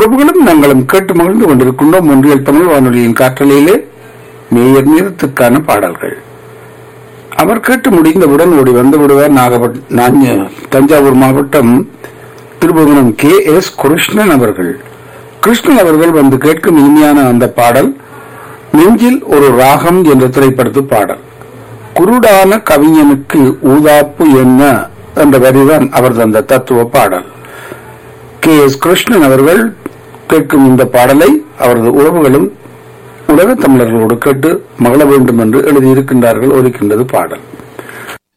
உறவுகளும் நாங்களும் கேட்டு மகிழ்ந்து கொண்டிருக்கின்றோம் ஒன்றியல் தமிழ் வானொலியின் காற்றலையிலே மேயர் நீரத்துக்கான பாடல்கள் அவர் கேட்டு முடிந்தவுடன் ஓடி வந்து விடுவார் நாகப்பட்டினம் தஞ்சாவூர் மாவட்டம் திருபுவனம் கே எஸ் கிருஷ்ணன் அவர்கள் கிருஷ்ணன் அவர்கள் வந்து கேட்கும் இனிமையான அந்த பாடல் நெஞ்சில் ஒரு ராகம் என்ற திரைப்படத்து பாடல் குருடான கவிஞனுக்கு ஊதாப்பு என்ன என்ற வரிதான் அவர் தந்த தத்துவ பாடல் கே எஸ் கிருஷ்ணன் அவர்கள் கேட்கும் இந்த பாடலை அவரது உறவுகளும் உலக தமிழர்களோடு கேட்டு மகள வேண்டும் என்று எழுதியிருக்கின்றார்கள் ஒலிக்கின்றது பாடல்